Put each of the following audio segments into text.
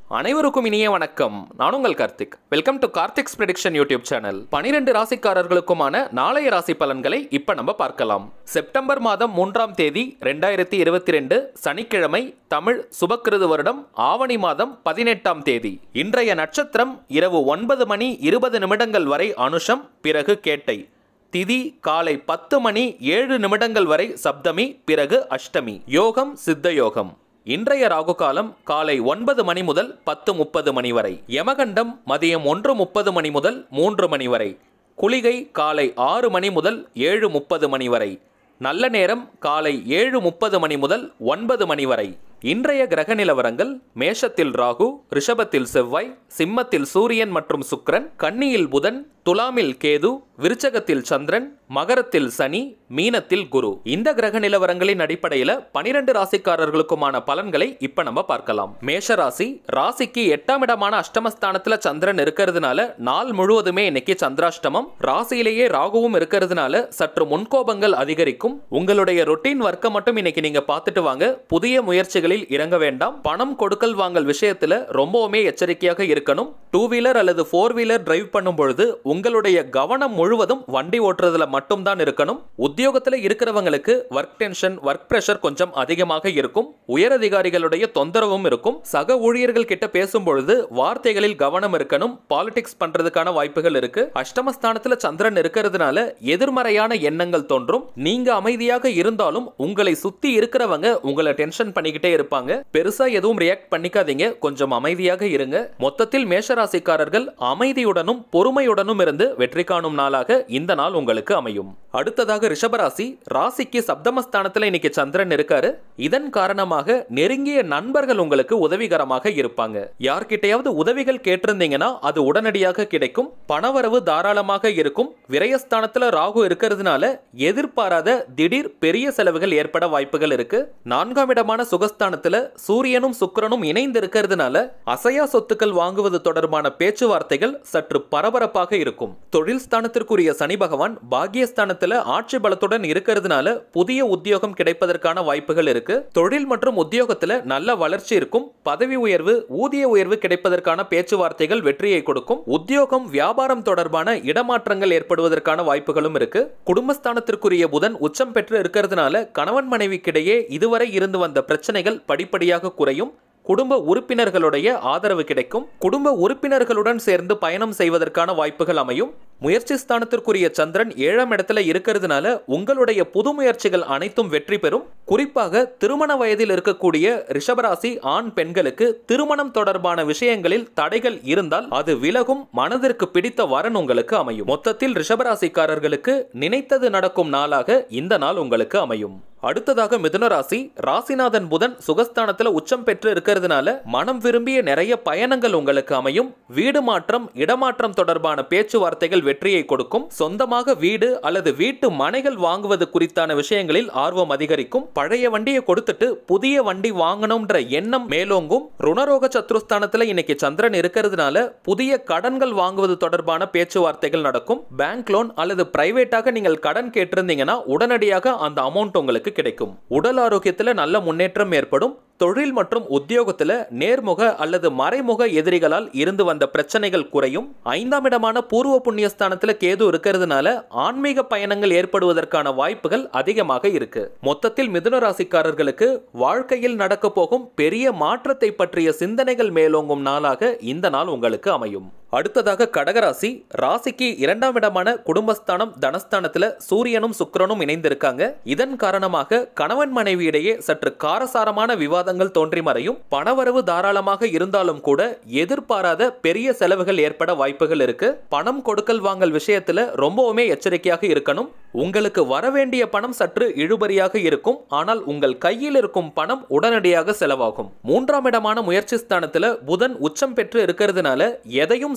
அனைவருக்கும் இனிய வணக்கம் நான் உங்கள் Karthik welcome to Karthik's prediction YouTube channel பனிரெண்டு ராசிக்காரர்களுக்குமான நாளைய ராசி பலன்களை இப்ப நம்ம பார்க்கலாம் செப்டம்பர் மாதம் மூன்றாம் தேதி ரெண்டாயிரத்தி இருபத்தி ரெண்டு சனிக்கிழமை தமிழ் சுபக்கிருது வருடம் ஆவணி மாதம் பதினெட்டாம் தேதி இன்றைய நட்சத்திரம் இரவு ஒன்பது மணி இருபது நிமிடங்கள் வரை அனுஷம் பிறகு கேட்டை திதி காலை பத்து மணி ஏழு நிமிடங்கள் வரை சப்தமி பிறகு அஷ்டமி யோகம் சித்த யோகம் இன்றைய ராகு காலம் காலை ஒன்பது மணி முதல் பத்து முப்பது மணி வரை யமகண்டம் மதியம் ஒன்று முப்பது மணி முதல் மூன்று மணி வரை குளிகை காலை ஆறு மணி முதல் ஏழு முப்பது மணி வரை நல்ல நேரம் காலை ஏழு முப்பது மணி முதல் ஒன்பது மணி வரை இன்றைய கிரக நிலவரங்கள் மேஷத்தில் ராகு ரிஷபத்தில் செவ்வாய் சிம்மத்தில் சூரியன் மற்றும் சுக்கிரன் கன்னியில் புதன் துலாமில் கேது விருச்சகத்தில் சந்திரன் மகரத்தில் சனி மீனத்தில் குரு இந்த கிரக நிலவரங்களின் அடிப்படையில பனிரெண்டு ராசிக்காரர்களுக்குமான பலன்களை இப்ப நம்ம பார்க்கலாம் மேஷ ராசி ராசிக்கு எட்டாம் இடமான அஷ்டமஸ்தானத்துல சந்திரன் இருக்கிறதுனால நாள் முழுவதுமே இன்னைக்கு சந்திராஷ்டமம் ராசியிலேயே ராகுவும் இருக்கிறதுனால சற்று முன்கோபங்கள் அதிகரிக்கும் உங்களுடைய ரொட்டீன் ஒர்க்கை மட்டும் இன்னைக்கு நீங்க பார்த்துட்டு வாங்க புதிய முயற்சிகளில் இறங்க வேண்டாம் பணம் கொடுக்கல் வாங்கல் விஷயத்துல ரொம்பவுமே எச்சரிக்கையாக இருக்கணும் டூ வீலர் அல்லது ஃபோர் வீலர் டிரைவ் பண்ணும் பொழுது உங்களுடைய கவனம் முழுவதும் வண்டி ஓட்டுறதுல மட்டும்தான் இருக்கணும் உத்தியோகத்துல இருக்கிறவங்களுக்கு ஒர்க் டென்ஷன் ஒர்க் பிரஷர் கொஞ்சம் அதிகமாக இருக்கும் உயரதிகாரிகளுடைய தொந்தரவும் இருக்கும் சக ஊழியர்கள் கிட்ட பேசும் பொழுது வார்த்தைகளில் கவனம் இருக்கணும் பாலிடிக்ஸ் பண்றதுக்கான வாய்ப்புகள் இருக்கு அஷ்டமஸ்தானத்துல சந்திரன் இருக்கிறதுனால எதிர்மறையான எண்ணங்கள் தோன்றும் நீங்க அமைதியாக இருந்தாலும் உங்களை சுத்தி இருக்கிறவங்க உங்களை டென்ஷன் பண்ணிக்கிட்டே இருப்பாங்க பெருசா எதுவும் ரியாக்ட் பண்ணிக்காதீங்க கொஞ்சம் அமைதியாக இருங்க மொத்தத்தில் மேஷராசிக்காரர்கள் அமைதியுடனும் பொறுமையுடனும் இருந்து வெற்றி காணும் நாளாக இந்த நாள் உங்களுக்கு அமையும் அடுத்ததாக ரிஷபராசி ராசிக்கு சப்தமஸ்தானத்துல இன்னைக்கு சந்திரன் இருக்காரு இதன் காரணமாக நெருங்கிய நண்பர்கள் உங்களுக்கு உதவிகரமாக இருப்பாங்க யார்கிட்டயாவது உதவிகள் கேட்டிருந்தீங்கன்னா அது உடனடியாக கிடைக்கும் பணவரவு தாராளமாக இருக்கும் விரயஸ்தானத்துல ராகு இருக்கிறதுனால எதிர்பாராத திடீர் பெரிய செலவுகள் ஏற்பட வாய்ப்புகள் இருக்கு நான்காம் இடமான சுகஸ்தானத்துல சூரியனும் சுக்கிரனும் இணைந்து இருக்கிறதுனால அசையா சொத்துக்கள் வாங்குவது தொடர்பான பேச்சுவார்த்தைகள் சற்று பரபரப்பாக இருக்கும் தொழில் ஸ்தானத்திற்குரிய சனி பகவான் பாக்கியஸ்தானத்துல ஆட்சி பலத்துடன் இருக்கிறதுனால புதிய உத்தியோகம் கிடைப்பதற்கான வாய்ப்புகள் இருக்கு தொழில் மற்றும் உத்தியோகத்துல நல்ல வளர்ச்சி இருக்கும் பதவி உயர்வு ஊதிய உயர்வு கிடைப்பதற்கான பேச்சுவார்த்தைகள் வெற்றியை கொடுக்கும் உத்தியோகம் வியாபாரம் தொடர்பான இடமாற்றங்கள் ஏற்படுவதற்கான வாய்ப்புகளும் இருக்கு குடும்பஸ்தானத்திற்குரிய புதன் உச்சம் பெற்று இருக்கிறதுனால கணவன் மனைவிக்கிடையே இதுவரை இருந்து வந்த பிரச்சனைகள் படிப்படியாக குறையும் குடும்ப உறுப்பினர்களுடைய ஆதரவு கிடைக்கும் குடும்ப உறுப்பினர்களுடன் சேர்ந்து பயணம் செய்வதற்கான வாய்ப்புகள் அமையும் முயற்சி ஸ்தானத்திற்குரிய சந்திரன் ஏழாம் இடத்துல இருக்கிறதுனால உங்களுடைய புது முயற்சிகள் அனைத்தும் வெற்றி பெறும் குறிப்பாக திருமண வயதில் இருக்கக்கூடிய ரிஷபராசி ஆண் பெண்களுக்கு திருமணம் தொடர்பான விஷயங்களில் தடைகள் இருந்தால் அது விலகும் மனதிற்கு பிடித்த வரன் உங்களுக்கு அமையும் மொத்தத்தில் ரிஷபராசிக்காரர்களுக்கு நினைத்தது நடக்கும் நாளாக இந்த நாள் உங்களுக்கு அமையும் அடுத்ததாக மிதுன ராசி ராசிநாதன் புதன் சுகஸ்தானத்துல உச்சம் பெற்று இருக்கிறதுனால மனம் விரும்பிய நிறைய பயணங்கள் உங்களுக்கு அமையும் வீடு மாற்றம் இடமாற்றம் தொடர்பான பேச்சுவார்த்தைகள் வெற்றியை கொடுக்கும் சொந்தமாக வீடு அல்லது வீட்டு மனைகள் வாங்குவது குறித்தான விஷயங்களில் ஆர்வம் அதிகரிக்கும் பழைய வண்டியை கொடுத்துட்டு புதிய வண்டி வாங்கணும்ன்ற எண்ணம் மேலோங்கும் ருணரோக சத்ருஸ்தானத்துல இன்னைக்கு சந்திரன் இருக்கிறதுனால புதிய கடன்கள் வாங்குவது தொடர்பான பேச்சுவார்த்தைகள் நடக்கும் பேங்க் லோன் அல்லது பிரைவேட்டாக நீங்கள் கடன் கேட்டிருந்தீங்கன்னா உடனடியாக அந்த அமௌண்ட் உங்களுக்கு கிடைக்கும் உடல் ஆரோக்கியத்துல நல்ல முன்னேற்றம் ஏற்படும் தொழில் மற்றும் உத்தியோகத்துல நேர்முக அல்லது மறைமுக எதிரிகளால் இருந்து வந்த பிரச்சனைகள் குறையும் ஐந்தாம் இடமான பூர்வ புண்ணியஸ்தானத்துல கேது இருக்கிறதுனால ஆன்மீக பயணங்கள் ஏற்படுவதற்கான வாய்ப்புகள் அதிகமாக இருக்கு மொத்தத்தில் மிதுன ராசிக்காரர்களுக்கு வாழ்க்கையில் நடக்க போகும் பெரிய மாற்றத்தை பற்றிய சிந்தனைகள் மேலோங்கும் நாளாக இந்த நாள் உங்களுக்கு அமையும் அடுத்ததாக கடகராசி ராசிக்கு இரண்டாம் இடமான குடும்பஸ்தானம் தனஸ்தானத்துல சூரியனும் சுக்கிரனும் இணைந்திருக்காங்க இதன் காரணமாக கணவன் மனைவியிடையே சற்று காரசாரமான விவாதங்கள் தோன்றி மறையும் பணவரவு தாராளமாக இருந்தாலும் கூட எதிர்பாராத பெரிய செலவுகள் ஏற்பட வாய்ப்புகள் இருக்கு பணம் கொடுக்கல் வாங்கல் விஷயத்துல ரொம்பவுமே எச்சரிக்கையாக இருக்கணும் உங்களுக்கு வரவேண்டிய பணம் சற்று இழுபறியாக இருக்கும் ஆனால் உங்கள் கையில் இருக்கும் பணம் உடனடியாக செலவாகும் மூன்றாம் இடமான முயற்சி ஸ்தானத்துல புதன் உச்சம் பெற்று இருக்கிறதுனால எதையும்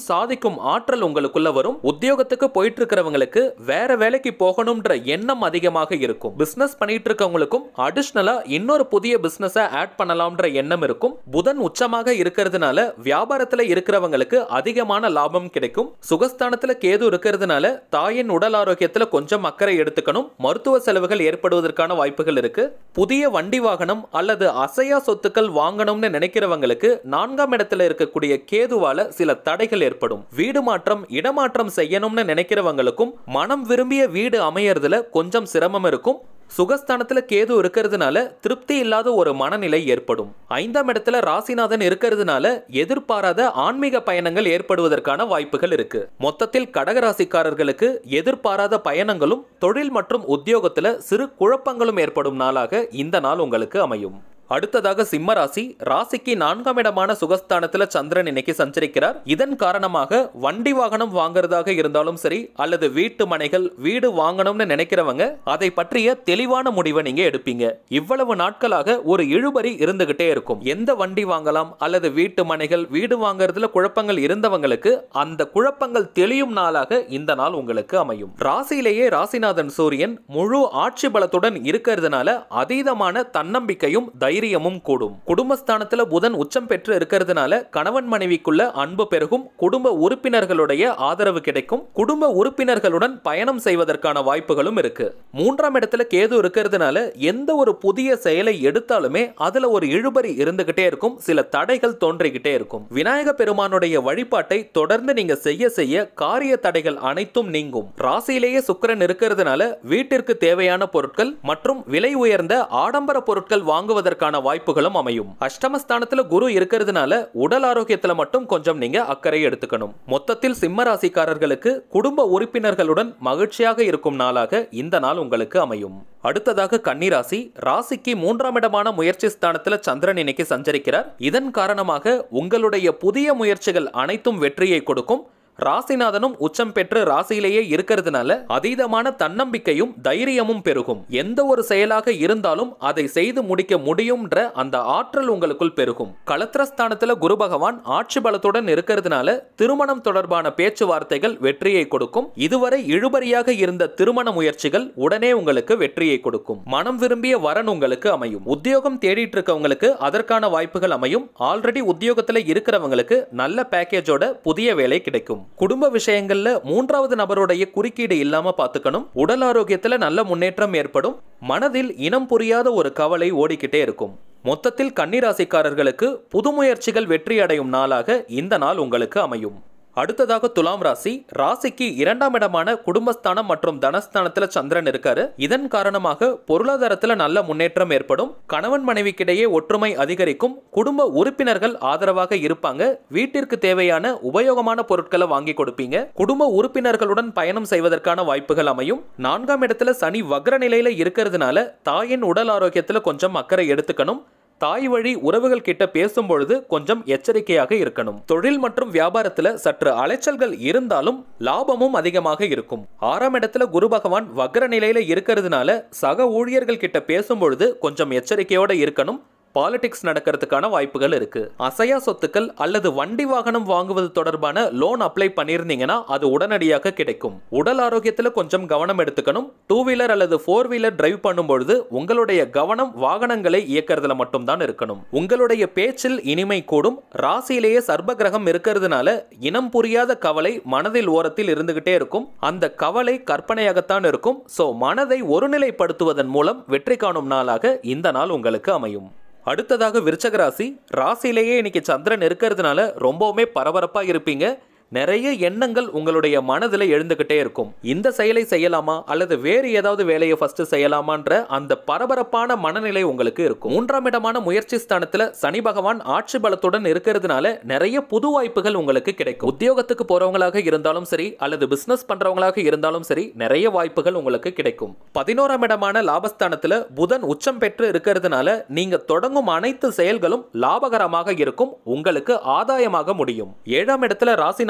சாதிக்கும் ஆற்றல் உங்களுக்குள்ள வரும் உத்தியோகத்துக்கு போயிட்டு இருக்கிறவங்களுக்கு வேற வேலைக்கு போகணும்ன்ற எண்ணம் அதிகமாக இருக்கும் பிசினஸ் பண்ணிட்டு இருக்கவங்களுக்கும் அடிஷ்னலா இன்னொரு புதிய பிசினஸ ஆட் பண்ணலாம்ன்ற எண்ணம் இருக்கும் புதன் உச்சமாக இருக்கிறதுனால வியாபாரத்துல இருக்கிறவங்களுக்கு அதிகமான லாபம் கிடைக்கும் சுகஸ்தானத்துல கேது இருக்கிறதுனால தாயின் உடல் ஆரோக்கியத்துல கொஞ்சம் அக்கறை எடுத்துக்கணும் மருத்துவ செலவுகள் ஏற்படுவதற்கான வாய்ப்புகள் இருக்கு புதிய வண்டி வாகனம் அல்லது அசையா சொத்துக்கள் வாங்கணும்னு நினைக்கிறவங்களுக்கு நான்காம் இடத்துல இருக்கக்கூடிய கேதுவால சில தடைகள் ஏற்படும் வீடு மாற்றம் இடமாற்றம் செய்யணும்னு நினைக்கிறவங்களுக்கும் மனம் விரும்பிய வீடு அமையறதுல கொஞ்சம் சிரமம் இருக்கும் சுகஸ்தானத்துல கேது இருக்கிறதுனால திருப்தி இல்லாத ஒரு மனநிலை ஏற்படும் ஐந்தாம் இடத்துல ராசிநாதன் இருக்கிறதுனால எதிர்பாராத ஆன்மீக பயணங்கள் ஏற்படுவதற்கான வாய்ப்புகள் இருக்கு மொத்தத்தில் கடகராசிக்காரர்களுக்கு எதிர்பாராத பயணங்களும் தொழில் மற்றும் உத்தியோகத்துல சிறு குழப்பங்களும் ஏற்படும் நாளாக இந்த நாள் உங்களுக்கு அமையும் அடுத்ததாக சிம்ம ராசி ராசிக்கு நான்காம் இடமான சுகஸ்தானத்துல சந்திரன் இன்னைக்கு சஞ்சரிக்கிறார் இதன் காரணமாக வண்டி வாகனம் வாங்குறதாக இருந்தாலும் சரி அல்லது வீட்டு மனைகள் வீடு வாங்கணும்னு நினைக்கிறவங்க அதை பற்றிய தெளிவான முடிவை நீங்க எடுப்பீங்க இவ்வளவு நாட்களாக ஒரு இழுபறி இருந்துகிட்டே இருக்கும் எந்த வண்டி வாங்கலாம் அல்லது வீட்டு மனைகள் வீடு வாங்குறதுல குழப்பங்கள் இருந்தவங்களுக்கு அந்த குழப்பங்கள் தெளியும் நாளாக இந்த நாள் உங்களுக்கு அமையும் ராசியிலேயே ராசிநாதன் சூரியன் முழு ஆட்சி பலத்துடன் இருக்கிறதுனால அதீதமான தன்னம்பிக்கையும் தைரியமும் கூடும் குடும்பஸ்தானத்துல புதன் உச்சம் பெற்று இருக்கிறதுனால கணவன் மனைவிக்குள்ள அன்பு பெருகும் குடும்ப உறுப்பினர்களுடைய ஆதரவு கிடைக்கும் குடும்ப உறுப்பினர்களுடன் பயணம் செய்வதற்கான வாய்ப்புகளும் இருக்கு மூன்றாம் இடத்துல கேது இருக்கிறதுனால எந்த ஒரு புதிய செயலை எடுத்தாலுமே அதுல ஒரு இழுபறி இருந்துகிட்டே இருக்கும் சில தடைகள் தோன்றிக்கிட்டே இருக்கும் விநாயக பெருமானுடைய வழிபாட்டை தொடர்ந்து நீங்க செய்ய செய்ய காரிய தடைகள் அனைத்தும் நீங்கும் ராசியிலேயே சுக்கிரன் இருக்கிறதுனால வீட்டிற்கு தேவையான பொருட்கள் மற்றும் விலை உயர்ந்த ஆடம்பர பொருட்கள் வாங்குவதற்கான வாய்ப்புகளும் அமையும் அஷ்டமஸ்தானத்துல குரு இருக்கிறதுனால உடல் ஆரோக்கியத்துல மட்டும் கொஞ்சம் நீங்க அக்கறை எடுத்துக்கணும் மொத்தத்தில் சிம்ம ராசிக்காரர்களுக்கு குடும்ப உறுப்பினர்களுடன் மகிழ்ச்சியாக இருக்கும் நாளாக இந்த நாள் உங்களுக்கு அமையும் அடுத்ததாக கன்னிராசி ராசிக்கு மூன்றாம் இடமான முயற்சி ஸ்தானத்துல சந்திரன் இன்னைக்கு சஞ்சரிக்கிறார் இதன் காரணமாக உங்களுடைய புதிய முயற்சிகள் அனைத்தும் வெற்றியை கொடுக்கும் ராசிநாதனும் உச்சம் பெற்று ராசியிலேயே இருக்கிறதுனால அதீதமான தன்னம்பிக்கையும் தைரியமும் பெருகும் எந்த ஒரு செயலாக இருந்தாலும் அதை செய்து முடிக்க முடியும்ன்ற அந்த ஆற்றல் உங்களுக்குள் பெருகும் களத்திரஸ்தானத்துல குரு பகவான் ஆட்சி பலத்துடன் இருக்கிறதுனால திருமணம் தொடர்பான பேச்சுவார்த்தைகள் வெற்றியை கொடுக்கும் இதுவரை இழுபறியாக இருந்த திருமண முயற்சிகள் உடனே உங்களுக்கு வெற்றியை கொடுக்கும் மனம் விரும்பிய வரன் உங்களுக்கு அமையும் உத்தியோகம் தேடிட்டு இருக்கவங்களுக்கு அதற்கான வாய்ப்புகள் அமையும் ஆல்ரெடி உத்தியோகத்துல இருக்கிறவங்களுக்கு நல்ல பேக்கேஜோட புதிய வேலை கிடைக்கும் குடும்ப விஷயங்கள்ல மூன்றாவது நபருடைய குறுக்கீடு இல்லாம பாத்துக்கணும் உடல் ஆரோக்கியத்துல நல்ல முன்னேற்றம் ஏற்படும் மனதில் இனம் புரியாத ஒரு கவலை ஓடிக்கிட்டே இருக்கும் மொத்தத்தில் கன்னிராசிக்காரர்களுக்கு புது முயற்சிகள் வெற்றி அடையும் நாளாக இந்த நாள் உங்களுக்கு அமையும் அடுத்ததாக துலாம் ராசி ராசிக்கு இரண்டாம் இடமான குடும்பஸ்தானம் மற்றும் தனஸ்தானத்துல சந்திரன் இருக்காரு இதன் காரணமாக பொருளாதாரத்துல நல்ல முன்னேற்றம் ஏற்படும் கணவன் மனைவிக்கிடையே ஒற்றுமை அதிகரிக்கும் குடும்ப உறுப்பினர்கள் ஆதரவாக இருப்பாங்க வீட்டிற்கு தேவையான உபயோகமான பொருட்களை வாங்கி கொடுப்பீங்க குடும்ப உறுப்பினர்களுடன் பயணம் செய்வதற்கான வாய்ப்புகள் அமையும் நான்காம் இடத்துல சனி வக்ர நிலையில இருக்கிறதுனால தாயின் உடல் ஆரோக்கியத்துல கொஞ்சம் அக்கறை எடுத்துக்கணும் தாய் வழி உறவுகள் கிட்ட பேசும் பொழுது கொஞ்சம் எச்சரிக்கையாக இருக்கணும் தொழில் மற்றும் வியாபாரத்துல சற்று அலைச்சல்கள் இருந்தாலும் லாபமும் அதிகமாக இருக்கும் ஆறாம் இடத்துல குரு பகவான் வக்ர நிலையில இருக்கிறதுனால சக ஊழியர்கள் கிட்ட பேசும் பொழுது கொஞ்சம் எச்சரிக்கையோட இருக்கணும் பாலிடிக்ஸ் நடக்கிறதுக்கான வாய்ப்புகள் இருக்கு அசையா சொத்துக்கள் அல்லது வண்டி வாகனம் வாங்குவது தொடர்பான லோன் அப்ளை பண்ணியிருந்தீங்கன்னா அது உடனடியாக கிடைக்கும் உடல் ஆரோக்கியத்துல கொஞ்சம் கவனம் எடுத்துக்கணும் டூ வீலர் அல்லது ஃபோர் வீலர் டிரைவ் பண்ணும்பொழுது உங்களுடைய கவனம் வாகனங்களை இயக்கிறதுல மட்டும்தான் இருக்கணும் உங்களுடைய பேச்சில் இனிமை கூடும் ராசியிலேயே சர்ப கிரகம் இருக்கிறதுனால இனம் புரியாத கவலை மனதில் ஓரத்தில் இருந்துகிட்டே இருக்கும் அந்த கவலை கற்பனையாகத்தான் இருக்கும் சோ மனதை ஒருநிலைப்படுத்துவதன் மூலம் வெற்றி காணும் நாளாக இந்த நாள் உங்களுக்கு அமையும் அடுத்ததாக விருச்சக ராசி ராசியிலேயே இன்னைக்கு சந்திரன் இருக்கிறதுனால ரொம்பவுமே பரபரப்பா இருப்பீங்க நிறைய எண்ணங்கள் உங்களுடைய மனதில் எழுந்துகிட்டே இருக்கும் இந்த செயலை செய்யலாமா அல்லது வேறு ஏதாவது வேலையை ஃபர்ஸ்ட் செய்யலாமான்ற அந்த பரபரப்பான மனநிலை உங்களுக்கு இருக்கும் மூன்றாம் இடமான முயற்சி ஸ்தானத்துல சனி பகவான் ஆட்சி பலத்துடன் இருக்கிறதுனால நிறைய புது வாய்ப்புகள் உங்களுக்கு கிடைக்கும் உத்தியோகத்துக்கு போறவங்களாக இருந்தாலும் சரி அல்லது பிசினஸ் பண்றவங்களாக இருந்தாலும் சரி நிறைய வாய்ப்புகள் உங்களுக்கு கிடைக்கும் பதினோராம் இடமான லாபஸ்தானத்துல புதன் உச்சம் பெற்று இருக்கிறதுனால நீங்க தொடங்கும் அனைத்து செயல்களும் லாபகரமாக இருக்கும் உங்களுக்கு ஆதாயமாக முடியும் ஏழாம் இடத்துல ராசிநாதன்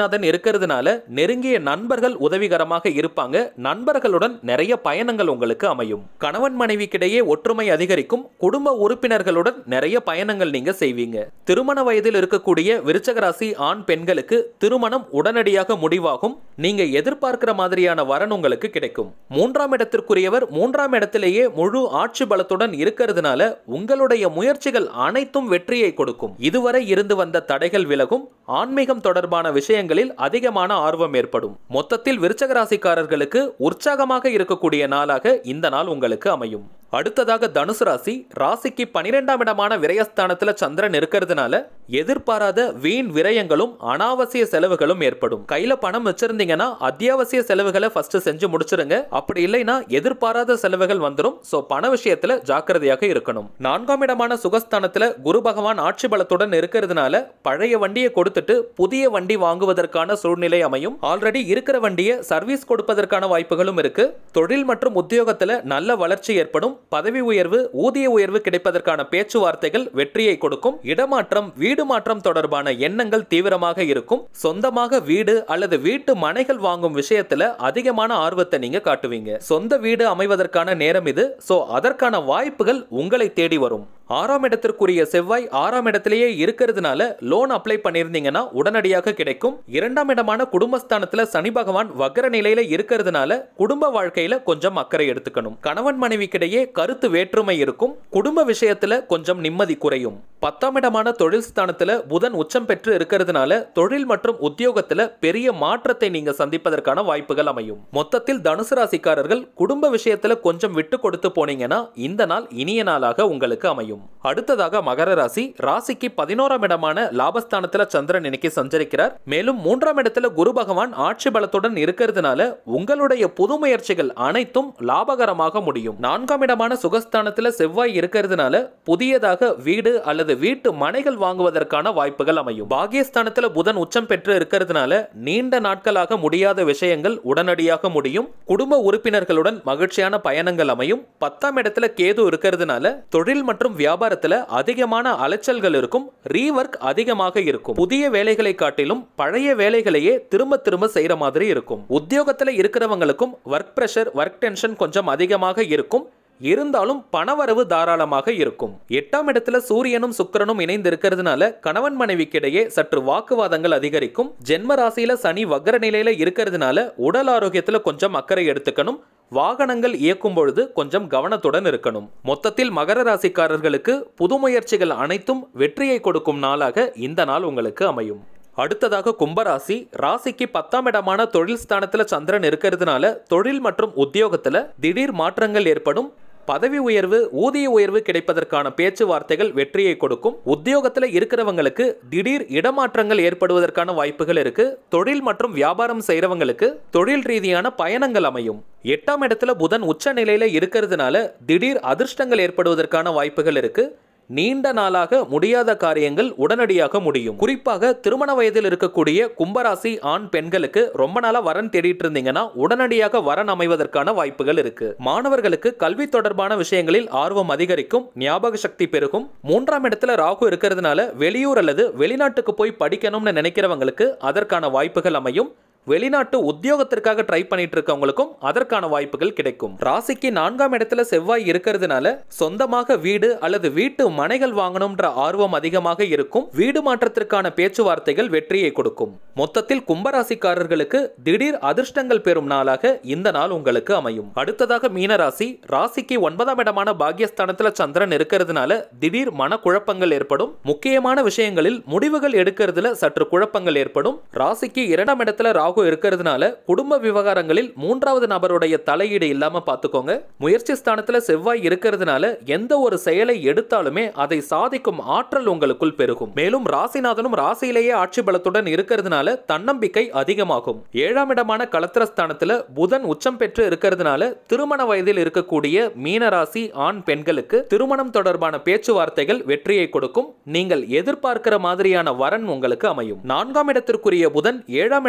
ராசிநாதன் இருக்கிறதுனால நெருங்கிய நண்பர்கள் உதவிகரமாக இருப்பாங்க நண்பர்களுடன் நிறைய பயணங்கள் உங்களுக்கு அமையும் கணவன் மனைவிக்கிடையே ஒற்றுமை அதிகரிக்கும் குடும்ப உறுப்பினர்களுடன் நிறைய பயணங்கள் நீங்க செய்வீங்க திருமண வயதில் இருக்கக்கூடிய விருச்சக ராசி ஆண் பெண்களுக்கு திருமணம் உடனடியாக முடிவாகும் நீங்க எதிர்பார்க்கிற மாதிரியான வரன் உங்களுக்கு கிடைக்கும் மூன்றாம் இடத்திற்குரியவர் மூன்றாம் இடத்திலேயே முழு ஆட்சி பலத்துடன் இருக்கிறதுனால உங்களுடைய முயற்சிகள் அனைத்தும் வெற்றியை கொடுக்கும் இதுவரை இருந்து வந்த தடைகள் விலகும் ஆன்மீகம் தொடர்பான விஷயங்களில் அதிகமான ஆர்வம் ஏற்படும் மொத்தத்தில் விருச்சக ராசிக்காரர்களுக்கு உற்சாகமாக இருக்கக்கூடிய நாளாக இந்த நாள் உங்களுக்கு அமையும் அடுத்ததாக தனுசு ராசி ராசிக்கு பனிரெண்டாம் இடமான விரயஸ்தானத்துல சந்திரன் இருக்கிறதுனால எதிர்பாராத வீண் விரயங்களும் அனாவசிய செலவுகளும் ஏற்படும் கையில பணம் வச்சிருந்தீங்கன்னா அத்தியாவசிய செலவுகளை ஃபர்ஸ்ட் செஞ்சு முடிச்சிருங்க அப்படி இல்லைன்னா எதிர்பாராத செலவுகள் வந்துடும் சோ பண விஷயத்துல ஜாக்கிரதையாக இருக்கணும் நான்காம் இடமான சுகஸ்தானத்துல குரு பகவான் ஆட்சி பலத்துடன் இருக்கிறதுனால பழைய வண்டியை கொடுத்துட்டு புதிய வண்டி வாங்குவதற்கான சூழ்நிலை அமையும் ஆல்ரெடி இருக்கிற வண்டியை சர்வீஸ் கொடுப்பதற்கான வாய்ப்புகளும் இருக்கு தொழில் மற்றும் உத்தியோகத்துல நல்ல வளர்ச்சி ஏற்படும் பதவி உயர்வு ஊதிய உயர்வு கிடைப்பதற்கான பேச்சுவார்த்தைகள் வெற்றியை கொடுக்கும் இடமாற்றம் வீடு மாற்றம் தொடர்பான எண்ணங்கள் தீவிரமாக இருக்கும் சொந்தமாக வீடு அல்லது வீட்டு மனைகள் வாங்கும் விஷயத்துல அதிகமான ஆர்வத்தை நீங்க காட்டுவீங்க சொந்த வீடு அமைவதற்கான நேரம் இது சோ அதற்கான வாய்ப்புகள் உங்களை தேடி வரும் ஆறாம் இடத்திற்குரிய செவ்வாய் ஆறாம் இடத்திலேயே இருக்கிறதுனால லோன் அப்ளை பண்ணியிருந்தீங்கன்னா உடனடியாக கிடைக்கும் இரண்டாம் இடமான குடும்பஸ்தானத்துல சனி பகவான் வக்கர நிலையில இருக்கிறதுனால குடும்ப வாழ்க்கையில கொஞ்சம் அக்கறை எடுத்துக்கணும் கணவன் மனைவிக்கிடையே கருத்து வேற்றுமை இருக்கும் குடும்ப விஷயத்துல கொஞ்சம் நிம்மதி குறையும் பத்தாம் இடமான தொழில் ஸ்தானத்துல புதன் உச்சம் பெற்று இருக்கிறதுனால தொழில் மற்றும் உத்தியோகத்துல பெரிய மாற்றத்தை நீங்க சந்திப்பதற்கான வாய்ப்புகள் அமையும் மொத்தத்தில் தனுசு ராசிக்காரர்கள் குடும்ப விஷயத்துல கொஞ்சம் விட்டு கொடுத்து போனீங்கன்னா இந்த நாள் இனிய நாளாக உங்களுக்கு அமையும் அடுத்ததாக மகர ராசி ராசிக்கு பதினோராம் இடமான லாபஸ்தானத்துல சந்திரன் இன்னைக்கு சஞ்சரிக்கிறார் மேலும் மூன்றாம் இடத்துல குரு பகவான் ஆட்சி பலத்துடன் இருக்கிறதுனால உங்களுடைய புது முயற்சிகள் அனைத்தும் லாபகரமாக முடியும் நான்காம் இடமான சுகஸ்தானத்துல செவ்வாய் இருக்கிறதுனால புதியதாக வீடு அல்லது வீட்டு மனைகள் வாங்குவதற்கான வாய்ப்புகள் அமையும் பாகியஸ்தானத்துல புதன் உச்சம் பெற்று இருக்கிறதுனால நீண்ட நாட்களாக முடியாத விஷயங்கள் உடனடியாக முடியும் குடும்ப உறுப்பினர்களுடன் மகிழ்ச்சியான பயணங்கள் அமையும் பத்தாம் இடத்துல கேது இருக்கிறதுனால தொழில் மற்றும் வியாபாரத்துல அதிகமான அலைச்சல்கள் இருக்கும் ரீவர்க் அதிகமாக இருக்கும் புதிய வேலைகளை காட்டிலும் பழைய வேலைகளையே திரும்ப திரும்ப செய்யற மாதிரி இருக்கும் உத்தியோகத்துல இருக்கிறவங்களுக்கும் ஒர்க் பிரஷர் ஒர்க் டென்ஷன் கொஞ்சம் அதிகமாக இருக்கும் இருந்தாலும் பணவரவு தாராளமாக இருக்கும் எட்டாம் இடத்துல சூரியனும் சுக்கிரனும் இணைந்து இருக்கிறதுனால கணவன் மனைவிக்கிடையே சற்று வாக்குவாதங்கள் அதிகரிக்கும் ஜென்ம ராசியில சனி வக்கர நிலையில இருக்கிறதுனால உடல் ஆரோக்கியத்துல கொஞ்சம் அக்கறை எடுத்துக்கணும் வாகனங்கள் இயக்கும் பொழுது கொஞ்சம் கவனத்துடன் இருக்கணும் மொத்தத்தில் மகர ராசிக்காரர்களுக்கு புது முயற்சிகள் அனைத்தும் வெற்றியை கொடுக்கும் நாளாக இந்த நாள் உங்களுக்கு அமையும் அடுத்ததாக கும்பராசி ராசிக்கு பத்தாம் இடமான தொழில் ஸ்தானத்துல சந்திரன் இருக்கிறதுனால தொழில் மற்றும் உத்தியோகத்துல திடீர் மாற்றங்கள் ஏற்படும் பதவி உயர்வு ஊதிய உயர்வு கிடைப்பதற்கான பேச்சுவார்த்தைகள் வெற்றியை கொடுக்கும் உத்தியோகத்துல இருக்கிறவங்களுக்கு திடீர் இடமாற்றங்கள் ஏற்படுவதற்கான வாய்ப்புகள் இருக்கு தொழில் மற்றும் வியாபாரம் செய்யறவங்களுக்கு தொழில் ரீதியான பயணங்கள் அமையும் எட்டாம் இடத்துல புதன் உச்ச நிலையில இருக்கிறதுனால திடீர் அதிர்ஷ்டங்கள் ஏற்படுவதற்கான வாய்ப்புகள் இருக்கு நீண்ட நாளாக முடியாத காரியங்கள் உடனடியாக முடியும் குறிப்பாக திருமண வயதில் இருக்கக்கூடிய கும்பராசி ஆண் பெண்களுக்கு ரொம்ப நாளா வரன் தேடிட்டு இருந்தீங்கன்னா உடனடியாக வரன் அமைவதற்கான வாய்ப்புகள் இருக்கு மாணவர்களுக்கு கல்வி தொடர்பான விஷயங்களில் ஆர்வம் அதிகரிக்கும் ஞாபக சக்தி பெருகும் மூன்றாம் இடத்துல ராகு இருக்கிறதுனால வெளியூர் அல்லது வெளிநாட்டுக்கு போய் படிக்கணும்னு நினைக்கிறவங்களுக்கு அதற்கான வாய்ப்புகள் அமையும் வெளிநாட்டு உத்தியோகத்திற்காக ட்ரை பண்ணிட்டு இருக்கவங்களுக்கும் அதற்கான வாய்ப்புகள் கிடைக்கும் ராசிக்கு நான்காம் இடத்துல செவ்வாய் இருக்கிறதுனால சொந்தமாக வீடு அல்லது வீட்டு மனைகள் வாங்கணும்ன்ற ஆர்வம் அதிகமாக இருக்கும் வீடு மாற்றத்திற்கான பேச்சுவார்த்தைகள் வெற்றியை கொடுக்கும் மொத்தத்தில் கும்பராசிக்காரர்களுக்கு திடீர் அதிர்ஷ்டங்கள் பெறும் நாளாக இந்த நாள் உங்களுக்கு அமையும் அடுத்ததாக மீனராசி ராசிக்கு ஒன்பதாம் இடமான பாக்யஸ்தானத்துல சந்திரன் இருக்கிறதுனால திடீர் மனக்குழப்பங்கள் ஏற்படும் முக்கியமான விஷயங்களில் முடிவுகள் எடுக்கிறதுல சற்று குழப்பங்கள் ஏற்படும் ராசிக்கு இரண்டாம் இடத்துல ராகு இருக்கிறதுனால குடும்ப விவகாரங்களில் மூன்றாவது நபருடைய தலையீடு இல்லாம பாத்துக்கோங்க முயற்சி ஸ்தானத்துல செவ்வாய் இருக்கிறதுனால எந்த ஒரு செயலை எடுத்தாலுமே அதை சாதிக்கும் ஆற்றல் உங்களுக்குள் பெருகும் மேலும் ராசிநாதனும் ராசியிலேயே ஆட்சி பலத்துடன் இருக்கிறதுனால தன்னம்பிக்கை அதிகமாகும் ஏழாம் இடமான களத்திரஸ்தானத்துல புதன் உச்சம் பெற்று இருக்கிறதுனால திருமண வயதில் இருக்கக்கூடிய மீன ராசி ஆண் பெண்களுக்கு திருமணம் தொடர்பான பேச்சுவார்த்தைகள் வெற்றியை கொடுக்கும் நீங்கள் எதிர்பார்க்கிற மாதிரியான வரன் உங்களுக்கு அமையும் நான்காம் இடத்திற்குரிய புதன் ஏழாம் இடத்துல உச்சம்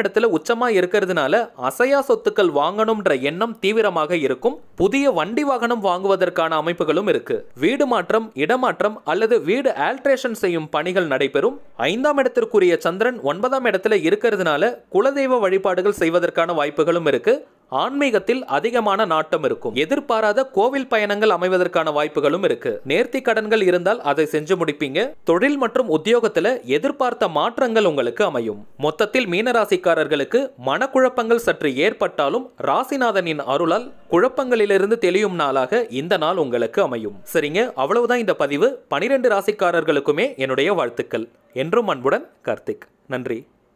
மிச்சமா இருக்கிறதுனால அசையா சொத்துக்கள் வாங்கணும்ன்ற எண்ணம் தீவிரமாக இருக்கும் புதிய வண்டி வாகனம் வாங்குவதற்கான அமைப்புகளும் இருக்கு வீடு மாற்றம் இடமாற்றம் அல்லது வீடு ஆல்ட்ரேஷன் செய்யும் பணிகள் நடைபெறும் ஐந்தாம் இடத்திற்குரிய சந்திரன் ஒன்பதாம் இடத்துல இருக்கிறதுனால குலதெய்வ வழிபாடுகள் செய்வதற்கான வாய்ப்புகளும் இருக்கு ஆன்மீகத்தில் அதிகமான நாட்டம் இருக்கும் எதிர்பாராத கோவில் பயணங்கள் அமைவதற்கான வாய்ப்புகளும் இருக்கு நேர்த்தி கடன்கள் இருந்தால் அதை செஞ்சு முடிப்பீங்க தொழில் மற்றும் உத்தியோகத்துல எதிர்பார்த்த மாற்றங்கள் உங்களுக்கு அமையும் மொத்தத்தில் மீனராசிக்காரர்களுக்கு மனக்குழப்பங்கள் சற்று ஏற்பட்டாலும் ராசிநாதனின் அருளால் குழப்பங்களிலிருந்து தெளியும் நாளாக இந்த நாள் உங்களுக்கு அமையும் சரிங்க அவ்வளவுதான் இந்த பதிவு பனிரெண்டு ராசிக்காரர்களுக்குமே என்னுடைய வாழ்த்துக்கள் என்றும் அன்புடன் கார்த்திக் நன்றி